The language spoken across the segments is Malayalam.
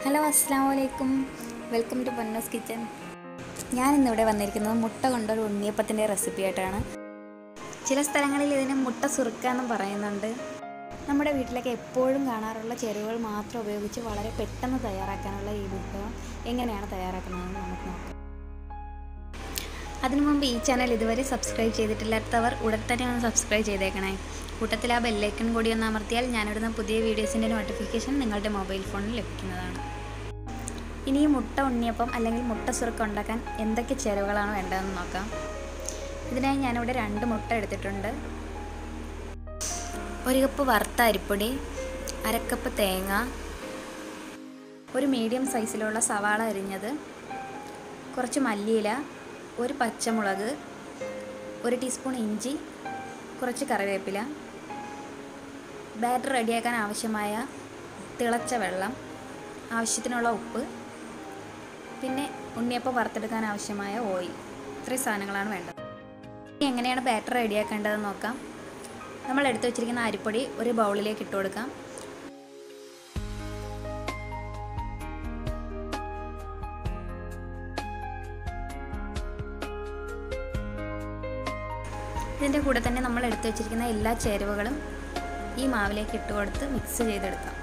ഹലോ അസ്സാം വലൈക്കും വെൽക്കം ടു പൊന്നോസ് കിച്ചൻ ഞാൻ ഇന്നിവിടെ വന്നിരിക്കുന്നത് മുട്ട കൊണ്ടൊരു ഉണ്ണിയപ്പത്തിൻ്റെ റെസിപ്പി ആയിട്ടാണ് ചില സ്ഥലങ്ങളിൽ ഇതിന് മുട്ട സുറുക്ക എന്നും പറയുന്നുണ്ട് നമ്മുടെ വീട്ടിലൊക്കെ എപ്പോഴും കാണാറുള്ള ചേരുവകൾ മാത്രം ഉപയോഗിച്ച് വളരെ പെട്ടെന്ന് തയ്യാറാക്കാനുള്ള ഈ വിഭവം എങ്ങനെയാണ് തയ്യാറാക്കുന്നതെന്ന് നമുക്ക് നോക്കാം അതിനു മുമ്പ് ഈ ചാനൽ ഇതുവരെ സബ്സ്ക്രൈബ് ചെയ്തിട്ടില്ലാത്തവർ ഉടൻ തന്നെ ഒന്ന് സബ്സ്ക്രൈബ് ചെയ്തേക്കണേ കൂട്ടത്തിൽ ആ ബെല്ലൈക്കൺ കൂടി ഒന്ന് അമർത്തിയാൽ ഞാനിടുന്ന പുതിയ വീഡിയോസിൻ്റെ നോട്ടിഫിക്കേഷൻ നിങ്ങളുടെ മൊബൈൽ ഫോണിൽ ലഭിക്കുന്നതാണ് ഇനി ഈ മുട്ട ഉണ്ണിയപ്പം അല്ലെങ്കിൽ മുട്ട സുറുക്ക ഉണ്ടാക്കാൻ എന്തൊക്കെ ചേരുവകളാണ് വേണ്ടതെന്ന് നോക്കാം ഇതിനായി ഞാനിവിടെ രണ്ട് മുട്ട എടുത്തിട്ടുണ്ട് ഒരു കപ്പ് വറുത്ത അരിപ്പൊടി അരക്കപ്പ് തേങ്ങ ഒരു മീഡിയം സൈസിലുള്ള സവാള അരിഞ്ഞത് കുറച്ച് മല്ലിയില ഒരു പച്ചമുളക് ഒരു ടീസ്പൂൺ ഇഞ്ചി കുറച്ച് കറിവേപ്പില ബാറ്റർ റെഡിയാക്കാൻ ആവശ്യമായ തിളച്ച വെള്ളം ആവശ്യത്തിനുള്ള ഉപ്പ് പിന്നെ ഉണ്ണിയപ്പം വറുത്തെടുക്കാൻ ആവശ്യമായ ഓയിൽ ഇത്രയും സാധനങ്ങളാണ് വേണ്ടത് ഇനി എങ്ങനെയാണ് ബാറ്റർ റെഡിയാക്കേണ്ടതെന്ന് നോക്കാം നമ്മൾ എടുത്തു വെച്ചിരിക്കുന്ന അരിപ്പൊടി ഒരു ബൗളിലേക്ക് ഇട്ട് കൊടുക്കാം ഇതിൻ്റെ കൂടെ തന്നെ നമ്മൾ എടുത്തു വെച്ചിരിക്കുന്ന എല്ലാ ചേരുവകളും ഈ മാവിലേക്ക് ഇട്ട് കൊടുത്ത് മിക്സ് ചെയ്തെടുക്കാം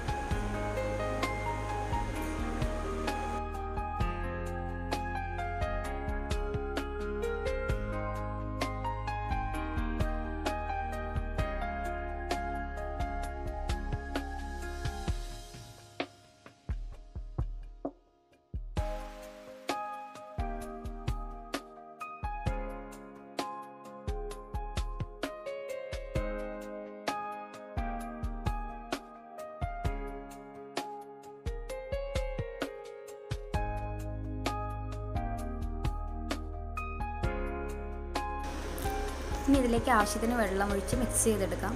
ഇനി ഇതിലേക്ക് ആവശ്യത്തിന് വെള്ളം ഒഴിച്ച് മിക്സ് ചെയ്തെടുക്കാം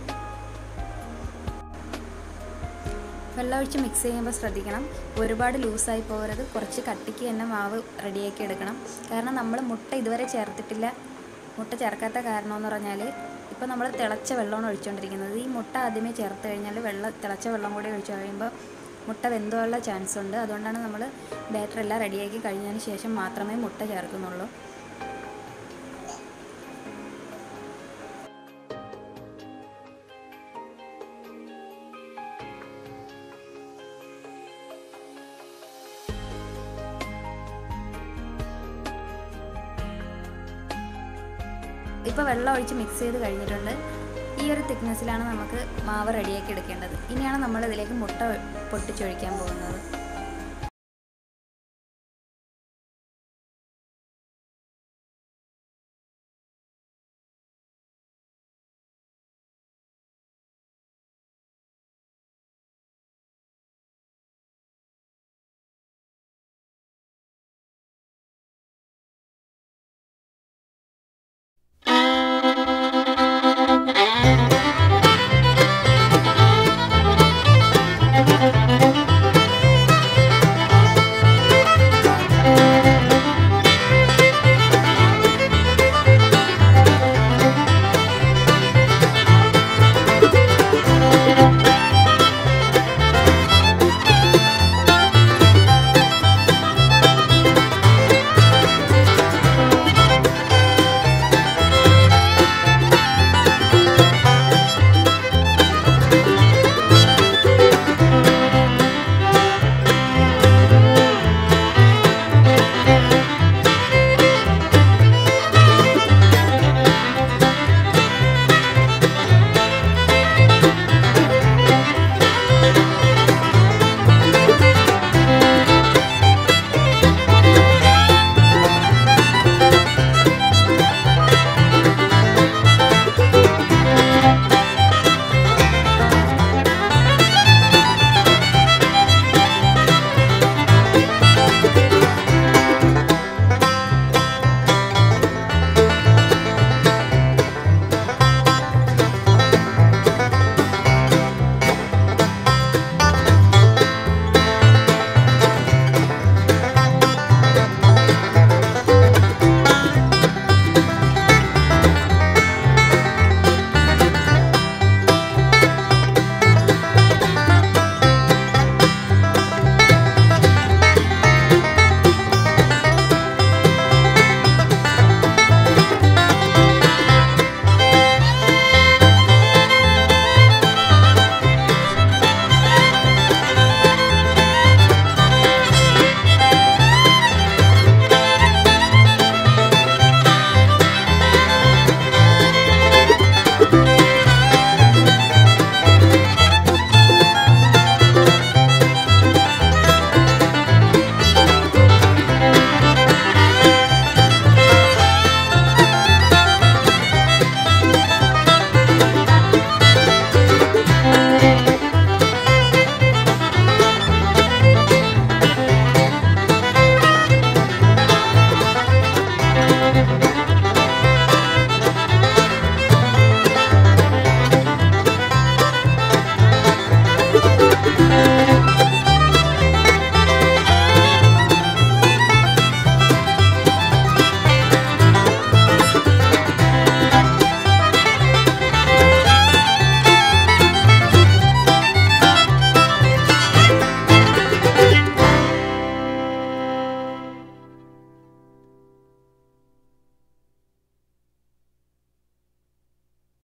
വെള്ളം ഒഴിച്ച് മിക്സ് ചെയ്യുമ്പോൾ ശ്രദ്ധിക്കണം ഒരുപാട് ലൂസായി പോകരുത് കുറച്ച് കട്ടിക്ക് തന്നെ മാവ് റെഡിയാക്കി എടുക്കണം കാരണം നമ്മൾ മുട്ട ഇതുവരെ ചേർത്തിട്ടില്ല മുട്ട ചേർക്കാത്ത കാരണം എന്ന് പറഞ്ഞാൽ ഇപ്പോൾ നമ്മൾ തിളച്ച വെള്ളമാണ് ഒഴിച്ചുകൊണ്ടിരിക്കുന്നത് ഈ മുട്ട ആദ്യമേ ചേർത്ത് കഴിഞ്ഞാൽ വെള്ളം തിളച്ച വെള്ളം കൂടി ഒഴിച്ച് കഴിയുമ്പോൾ മുട്ട വെന്തുള്ള ചാൻസ് ഉണ്ട് അതുകൊണ്ടാണ് നമ്മൾ ബാറ്റർ എല്ലാം റെഡിയാക്കി കഴിഞ്ഞതിന് ശേഷം മാത്രമേ മുട്ട ചേർക്കുന്നുള്ളൂ ഇപ്പോൾ വെള്ളം ഒഴിച്ച് മിക്സ് ചെയ്ത് കഴിഞ്ഞിട്ടുണ്ട് ഈ ഒരു തിക്നെസ്സിലാണ് നമുക്ക് മാവ് റെഡിയാക്കി എടുക്കേണ്ടത് ഇനിയാണ് നമ്മൾ ഇതിലേക്ക് മുട്ട പൊട്ടിച്ചൊഴിക്കാൻ പോകുന്നത്